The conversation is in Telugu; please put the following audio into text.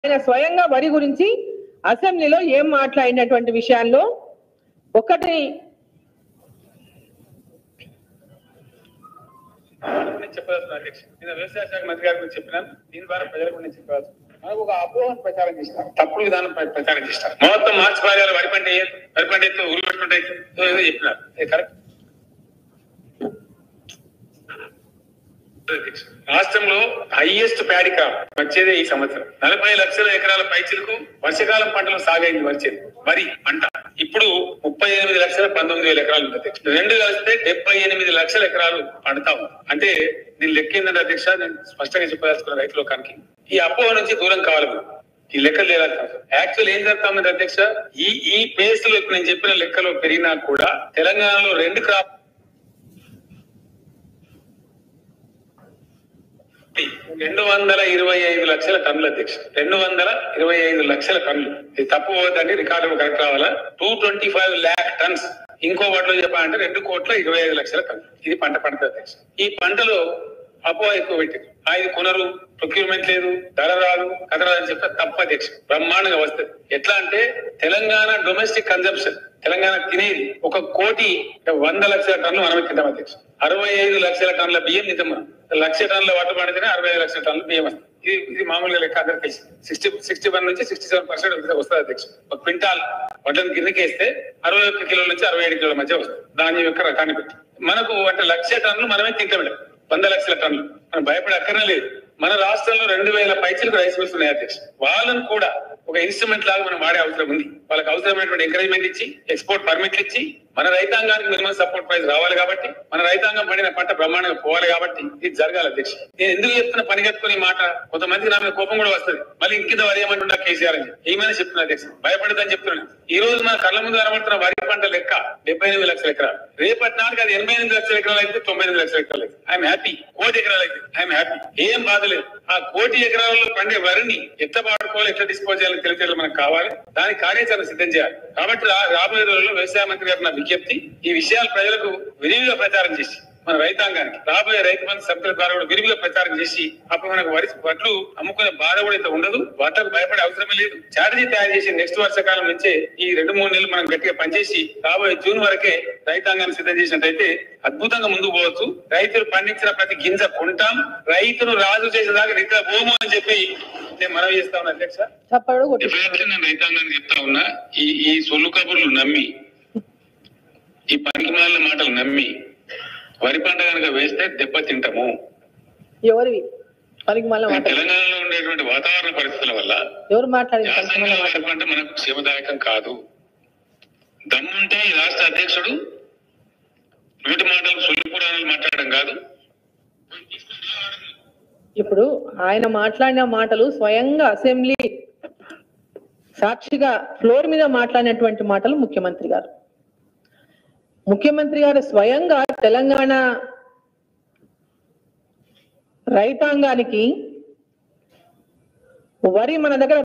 ఆయన స్వయంగా వరి గురించి అసెంబ్లీలో ఏం మాట్లాడినటువంటి విషయాల్లో ఒకటి నేను చెప్పదలుచుకున్నా అధ్యక్ష నేను వ్యవసాయ శాఖ మంత్రి గారి గురించి చెప్పినాను దీని ద్వారా ప్రజలకు నేను చెప్పాల్సి మనకు ఒక అపోహను ప్రచారం చేస్తారు తప్పుడు విధానం ప్ర- ప్రచారం చేస్తారు మొత్తం మార్చి పాదాలు వరి పంట వేయదు, వరి పంట ఎత్తు ఉరి పెట్టుకుంటే ఏదో ఏదో చెప్పినారు ఇది కరెక్ట్ అధ్యక్ష. రాష్ట్రంలో హైయెస్ట్ ప్యాడీ క్రాప్ వచ్చేదే ఈ సంవత్సరం నలభై లక్షల ఎకరాల పైచిలకు వర్షకాలం పంటలు సాగైంది వచ్చేది వరి పంట ఇప్పుడు ముప్పై ఎనిమిది లక్షల పంతొమ్మిది వేల ఎకరాలు ఉంది అధ్యక్ష రెండు కలిస్తే డెబ్బై ఎనిమిది లక్షల ఎకరాలు పండుతా ఉంది అంటే నేను లెక్క ఏంటంటే అధ్యక్ష నేను స్పష్టంగా చెప్పదలుచుకున్న రైతు లోకానికి ఈ అపోహ నుంచి దూరం కావాలి మనం. ఈ లెక్కలు లేదు యాక్చువల్ ఏం జరుగుతా ఉంది అధ్యక్ష ఈ ఈ పేస్ లో ఇప్పుడు నేను చెప్పిన లెక్కలో పెరిగినా కూడా తెలంగాణలో రెండు క్రాప్ రెండు వందల ఇరవై ఐదు లక్షల టన్నుల అధ్యక్ష రెండు వందల ఇరవై ఐదు లక్షల టన్నులు ఇది తప్పు పోవద్దండి రికార్డు కరెక్ట్ రావాలా two twenty five lakh tons ఇంకో వాటిలో చెప్పాలంటే రెండు కోట్ల ఇరవై ఐదు లక్షల టన్నులు ఇది పంట పండుతుంది అధ్యక్ష ఈ పంటలో అపోహ ఎక్కువ పెట్టింది ఆ ఇది కొనరు ప్రొక్యూర్మెంట్ లేదు ధర రాదు కథ రాదు అని చెప్తే తప్ప అధ్యక్ష బ్రహ్మాండంగా వస్తుంది ఎట్లా అంటే తెలంగాణ డొమెస్టిక్ కన్జంప్షన్ తెలంగాణ తినేది ఒక కోటి వంద లక్షల టన్నులు మనమే తింటాం అధ్యక్ష అరవై ఐదు లక్షల టన్నుల బియ్యం తింటాం మనం లక్ష టన్నుల వాటర్ పండితేనే అరవై ఐదు లక్షల టన్నుల బియ్యం వస్తుంది ఇది ఇది మామూలుగా లెక్క అందరికి తెలిసి సిక్స్టీ సిక్స్టీ వన్ నుంచి సిక్స్టీ సెవెన్ పర్సెంట్ వస్తుంది అధ్యక్ష ఒక క్వింటాల్ వడ్లను కిందకేస్తే అరవై ఒక్క కిలోల నుంచి అరవై ఏడు కిలోల మధ్య వస్తుంది ధాన్యం యొక్క రకాన్ని బట్టి మనకు అంటే లక్ష టన్నులు మనమే తింటాం మేడం వంద లక్షల టన్నులు మనం భయపడే అక్కర్నే లేదు మన రాష్ట్రంలో రెండు వేల పైచలకు రైస్ మిల్స్ ఉన్నాయి అధ్యక్ష వాళ్ళను కూడా ఒక ఇన్స్ట్రుమెంట్ లాగా మనం వాడే అవసరం ఉంది వాళ్ళకి అవసరమైనటువంటి ఎంకరేజ్మెంట్ ఇచ్చి ఎక్స్పోర్ట్ పర్మిట్లు ఇచ్చి మన రైతాంగానికి మినిమం సపోర్ట్ ప్రైస్ రావాలి కాబట్టి మన రైతాంగం పండిన పంట బ్రహ్మాండంగా పోవాలి కాబట్టి ఇది జరగాలి అధ్యక్ష నేను ఎందుకు చెప్తున్న పని కట్టుకుని మాట కొంతమందికి నా మీద కోపం కూడా వస్తుంది మళ్ళీ ఇంకింత వరి ఏమంటున్నా కేసీఆర్ అని చెప్పి. ఏమైనా చెప్తున్నా అధ్యక్ష భయపడదని చెప్తున్నాను ఈ రోజు మన కళ్ళ ముందు కనబడుతున్న వరి పంట లెక్క డెబ్బై ఎనిమిది లక్షల ఎకరాలు రేపటి నాటికి అది ఎనభై ఎనిమిది లక్షల ఎకరాలు అయితే తొంభై ఎనిమిది లక్షల ఎకరాలు అయితే ఐఎమ్ హ్యాపీ కోటి ఎకరాలు అయితే ఐఎమ్ హ్యాపీ ఏం బాధ లేదు ఆ కోటి ఎకరాలలో పండే వరిని ఎట్లా వాడుకోవాలి ఎట్లా డిస్పోజ్ చేయాలని తెలిసేది మనకు కావాలి దాని కార్యాచరణ సిద్ధం చేయాలి కాబట్టి రా- రాబోయే రోజుల్లో వ్యవసాయ మంత్రి గారు నా విజ్ఞప్తి ఈ విషయాలు ప్రజలకు విరివిగా ప్రచారం చేసి మన రైతాంగానికి రాబోయే రైతు బంధు సభ్యుల ద్వారా కూడా విరివిగా ప్రచారం చేసి అప్పుడు మనకు వరి వడ్లు అమ్ముకునే బాధ కూడా అయితే ఉండదు వాటకు భయపడే అవసరమే లేదు స్ట్రాటజీ తయారు చేసి నెక్స్ట్ వర్షకాలం నుంచే ఈ రెండు మూడు నెలలు మనం గట్టిగా పనిచేసి రాబోయే జూన్ వరకే రైతాంగాన్ని సిద్ధం చేసినట్టయితే అద్భుతంగా ముందుకు పోవచ్చు రైతులు పండించిన ప్రతి గింజ కొంటాం రైతును రాజు చేసేదాకా నిద్ర పోము అని చెప్పి నేను మనవి చేస్తా ఉన్నా అధ్యక్ష చప్పడు కొట్టి డెఫినెట్లీ నేను రైతాంగాన్ని చెప్తా ఉన్నా ఈ ఈ సొల్లు కబుర్లు నమ్మి ఈ పనికిమాలిన మాటలు నమ్మి వరి పంట కనుక వేస్తే దెబ్బ తింటాము ఎవరివి పనికి మళ్ళీ మాట తెలంగాణలో ఉండేటువంటి వాతావరణ పరిస్థితుల వల్ల ఎవరు మాట్లాడింది పనికి యాసంగిలో మళ్ళీ మాట వరి పంట మనకు క్షేమదాయకం కాదు దమ్ముంటే ఈ రాష్ట్ర అధ్యక్షుడు నోటి మాటలు సొల్లు పురాణాలు మాట్లాడడం కాదు ఇప్పుడు ఆయన మాట్లాడిన మాటలు స్వయంగా అసెంబ్లీ సాక్షిగా ఫ్లోర్ మీద మాట్లాడినటువంటి మాటలు ముఖ్యమంత్రి గారు ముఖ్యమంత్రి గారు స్వయంగా తెలంగాణ రైతాంగానికి వరి మన దగ్గర